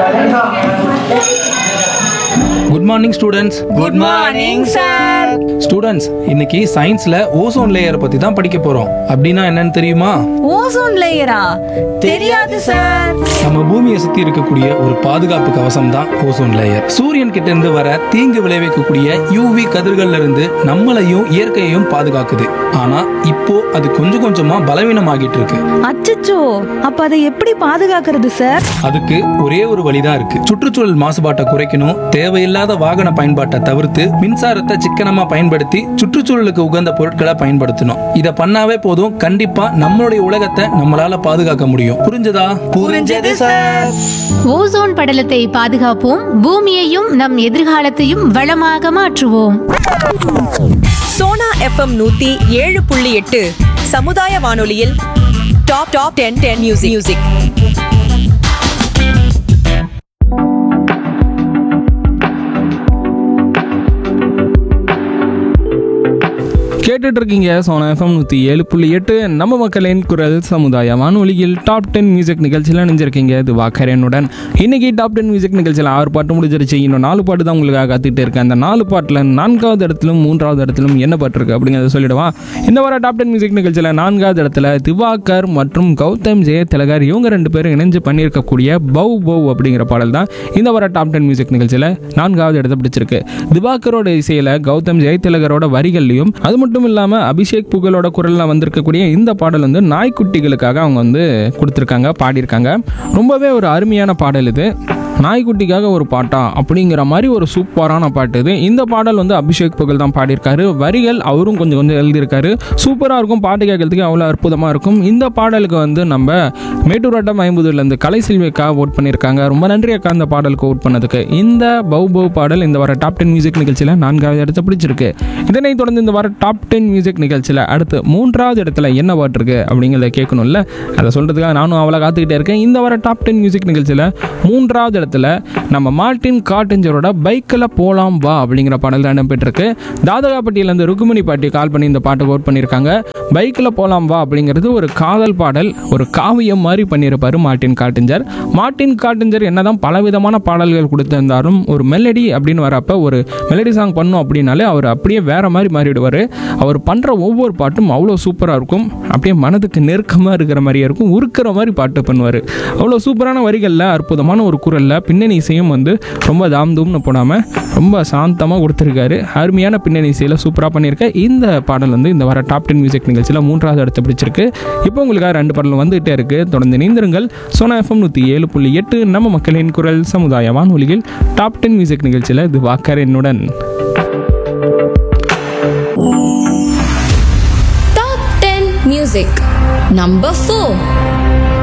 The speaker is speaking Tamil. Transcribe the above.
good morning students good morning sir students இன்னைக்கு சயின்ஸ்ல ஓசோன் லேயர் பத்தி தான் படிக்க போறோம் அப்படின்னா என்னன்னு தெரியுமா ஓசோன் லேயரா தெரியாது சார் நம்ம பூமியை சுத்தி இருக்கக்கூடிய ஒரு பாதுகாப்பு கவசம் தான் ஓசோன் லேயர் சூரியன் கிட்ட இருந்து வர தீங்கு விளைவிக்கக்கூடிய யூவி கதிர்கள்ல இருந்து நம்மளையும் இயற்கையையும் பாதுகாக்குது ஆனா இப்போ அது கொஞ்சம் கொஞ்சமா பலவீனமாகிட்டு இருக்கு அச்சச்சோ அப்ப அதை எப்படி பாதுகாக்கிறது சார் அதுக்கு ஒரே ஒரு வழிதான் இருக்கு சுற்றுச்சூழல் மாசுபாட்டை குறைக்கணும் தேவையில்லாத வாகன பயன்பாட்டை தவிர்த்து மின்சாரத்தை சிக்கனமா பயன்படுத்தி சுற்றுச்சூழலுக்கு உகந்த பொருட்களை பயன்படுத்தணும் இத பண்ணாவே போதும் கண்டிப்பா நம்மளுடைய உலகத்தை நம்மளால பாதுகாக்க முடியும் புரிஞ்சதா புரிஞ்சது சார் ஓசோன் படலத்தை பாதுகாப்போம் பூமியையும் நம் எதிர்காலத்தையும் வளமாக மாற்றுவோம் சோனா எஃப்எம் நூத்தி ஏழு புள்ளி எட்டு சமுதாய வானொலியில் top top ten ten music music கேட்டுட்டு இருக்கீங்க சோனா எஃப்எம் நூற்றி ஏழு புள்ளி எட்டு நம்ம மக்களின் குரல் சமுதாய வானொலியில் டாப் டென் மியூசிக் நிகழ்ச்சியில் நினைஞ்சிருக்கீங்க இது வாக்கரனுடன் இன்னைக்கு டாப் டென் மியூசிக் நிகழ்ச்சியில் ஆறு பாட்டு முடிஞ்சிருச்சு இன்னும் நாலு பாட்டு தான் உங்களுக்காக காத்துட்டு இருக்கேன் அந்த நாலு பாட்டில் நான்காவது இடத்திலும் மூன்றாவது இடத்திலும் என்ன பாட்டு இருக்கு அப்படிங்கிறத சொல்லிடுவா இந்த வார டாப் டென் மியூசிக் நிகழ்ச்சியில் நான்காவது இடத்துல திவாகர் மற்றும் கௌதம் ஜெய திலகர் இவங்க ரெண்டு பேரும் இணைஞ்சு பண்ணியிருக்கக்கூடிய பௌ பௌ அப்படிங்கிற பாடல் தான் இந்த வார டாப் டென் மியூசிக் நிகழ்ச்சியில் நான்காவது இடத்தை பிடிச்சிருக்கு திவாகரோட இசையில் கௌதம் ஜெயதிலகரோட வரிகள்லையும் அது மட்டும் இல்லாமல் அபிஷேக் புகழோட குரலில் வந்திருக்கக்கூடிய இந்த பாடல் வந்து நாய்க்குட்டிகளுக்காக அவங்க வந்து கொடுத்துருக்காங்க பாடியிருக்காங்க ரொம்பவே ஒரு அருமையான பாடல் இது நாய்க்குட்டிக்காக ஒரு பாட்டா அப்படிங்கிற மாதிரி ஒரு சூப்பரான பாட்டு இது இந்த பாடல் வந்து அபிஷேக் புகழ் தான் பாடியிருக்காரு வரிகள் அவரும் கொஞ்சம் கொஞ்சம் எழுதியிருக்காரு சூப்பராக இருக்கும் பாட்டு கேட்கறதுக்கு அவ்வளோ அற்புதமாக இருக்கும் இந்த பாடலுக்கு வந்து நம்ம மேட்டூர் வட்டம் ஐம்பதுலேருந்து கலை செல்விக்கா ஓட் பண்ணியிருக்காங்க ரொம்ப நன்றி அக்கா இந்த பாடலுக்கு ஓட் பண்ணதுக்கு இந்த பௌ பௌ பாடல் இந்த வார டாப் டென் மியூசிக் நிகழ்ச்சியில் நான்காவது இடத்தை பிடிச்சிருக்கு இதனைத் தொடர்ந்து இந்த வார டாப் டென் மியூசிக் நிகழ்ச்சியில் அடுத்து மூன்றாவது இடத்துல என்ன பாட்டு இருக்கு அப்படிங்கிறத கேட்கணும்ல அதை சொல்கிறதுக்காக நானும் அவளை காத்துக்கிட்டே இருக்கேன் இந்த வார டாப் டென் மியூசிக் நிகழ்ச்சியில் மூன்றாவது இடத்துல நம்ம மார்ட்டின் காட்டஞ்சரோட பைக்கில் போலாம் வா அப்படிங்கிற பாடல் தான் இடம்பெற்றிருக்கு தாதகாப்பட்டியிலேருந்து ருக்குமணி பாட்டி கால் பண்ணி இந்த பாட்டுக்கு ஓட் பண்ணியிருக்காங்க பைக்கில் போலாம் வா அப்படிங்கிறது ஒரு காதல் பாடல் ஒரு காவியம் மாதிரி பண்ணியிருப்பாரு மார்ட்டின் காட்டிஞ்சர் மார்ட்டின் காட்டிஞ்சர் என்னதான் பலவிதமான பாடல்கள் கொடுத்திருந்தாலும் ஒரு மெலடி அப்படின்னு வரப்ப ஒரு மெலடி சாங் பண்ணோம் அப்படின்னாலே அவர் அப்படியே வேற மாதிரி மாறிடுவார் அவர் பண்ணுற ஒவ்வொரு பாட்டும் அவ்வளோ சூப்பராக இருக்கும் அப்படியே மனதுக்கு நெருக்கமாக இருக்கிற மாதிரியே இருக்கும் உருக்கிற மாதிரி பாட்டு பண்ணுவார் அவ்வளோ சூப்பரான வரிகளில் அற்புதமான ஒரு குரலில் பின்னணி இசையும் வந்து ரொம்ப தாம் தூம்னு போடாமல் ரொம்ப சாந்தமாக கொடுத்துருக்காரு அருமையான பின்னணி இசையில் சூப்பராக பண்ணியிருக்க இந்த பாடல் வந்து இந்த வார டாப் டென் மியூசிக் நிகழ்ச்சியில் மூன்றாவது இடத்தை பிடிச்சிருக்கு இப்போ உங்களுக்காக ரெண்டு பாடல் வந்துகிட்டே இருக்குது தொடர்ந்து நீந்திருங்கள் சோனா எஃப்எம் நூற்றி ஏழு புள்ளி எட்டு நம்ம மக்களின் குரல் சமுதாய வானொலியில் டாப் டென் மியூசிக் நிகழ்ச்சியில் இது வாக்கர் என்னுடன் Top 10 Music Number 4